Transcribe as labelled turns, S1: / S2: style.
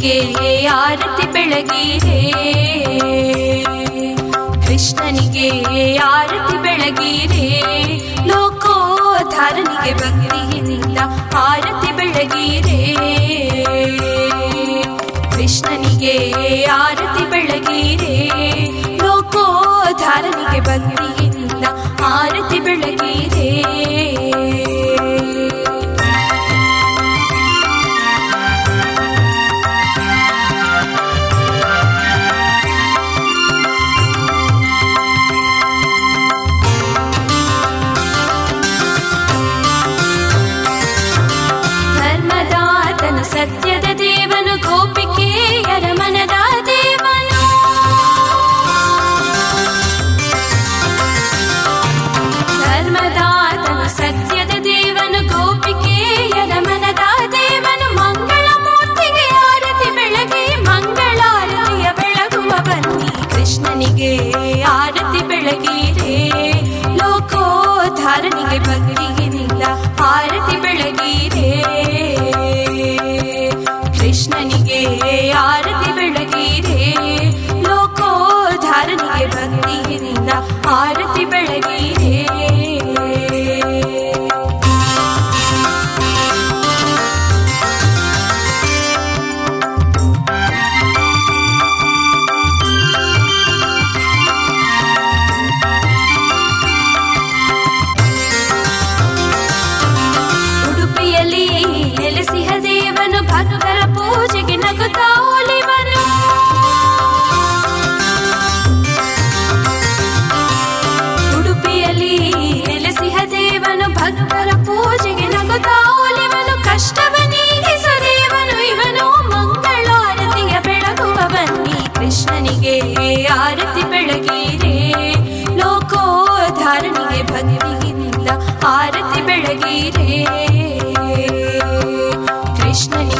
S1: ಕೃಷ್ಣನಿಗೆ ಆರತಿ ಬೆಳಗಿರೆ ಕೃಷ್ಣನಿಗೆ ಆರತಿ ಬೆಳಗಿರೆ ಲೋಕೋದ್ಧಾರನಿಗೆ ಭಕ್ತಿಯಿಂದ ಆರತಿ ಬೆಳಗಿರೆ ಕೃಷ್ಣನಿಗೆ ಆರತಿ ಬೆಳಗಿರೆ ಲೋಕೋದ್ಧಾರನಿಗೆ ಭಕ್ತಿಯಿಂದ ಆರತಿ ಬೆಳಗಿರೆ ಧರ್ಮದಾತನು ಸತ್ಯದ ದೇವನು ಗೋಪಿಕೆಯರ ಮನದ ದೇವನು ಧರ್ಮದಾತನು ಸತ್ಯದ ದೇವನು ಗೋಪಿಕೆಯರ ಮನದ ದೇವನು ಮಂಗಳ ಮೂರ್ತಿಗೆ ಆರತಿ ಬೆಳಗಿ ಮಂಗಳಾರತಿಯ ಬೆಳಗುವ ಬನ್ನಿ ಕೃಷ್ಣನಿಗೆ ಆರತಿ ಬೆಳಗಿರೆ ಲೋಕೋದ್ಧಾರನಿಗೆ ಭಕ್ತಿಯಿಂದ ಆರತಿ ಬೆಳಗಿರೆ ಕೃಷ್ಣನಿಗೆ ಆರತಿ ಬೆಳಗಿರೆ ಲೋಕೋದ್ಧಾರನಿಗೆ ಭಕ್ತಿಯಿಂದ ಆರತಿ ಬೆಳಗಿರೆ ಉಡುಪಿಯಲ್ಲಿ ನೆಲೆಸಿಹ ದೇವನು ಭಕ್ತರ ಪೂಜೆಗೆ ನಗುತ್ತಾ ಒಲಿವನು ಉಡುಪಿಯಲ್ಲಿ ನೆಲೆಸಿಹ ದೇವನು ಭಕ್ತರ ಪೂಜೆಗೆ ನಗುತ್ತಾ ಒಲಿವನು ಕಷ್ಟವ ನೀಗಿಸ ದೇವನು ಇವನು ಮಂಗಳಾರತಿಯ ಬೆಳಗುವ ಬನ್ನಿ ಕೃಷ್ಣನಿಗೆ ಆರತಿ ಬೆಳಗಿರೆ ಲೋಕೋದ್ಧಾರನಿಗೆ ಭಕ್ತಿಯಿಂದ ಆರತಿ ಬೆಳಗಿರೆ ಕೃಷ್ಣನಿಗೆ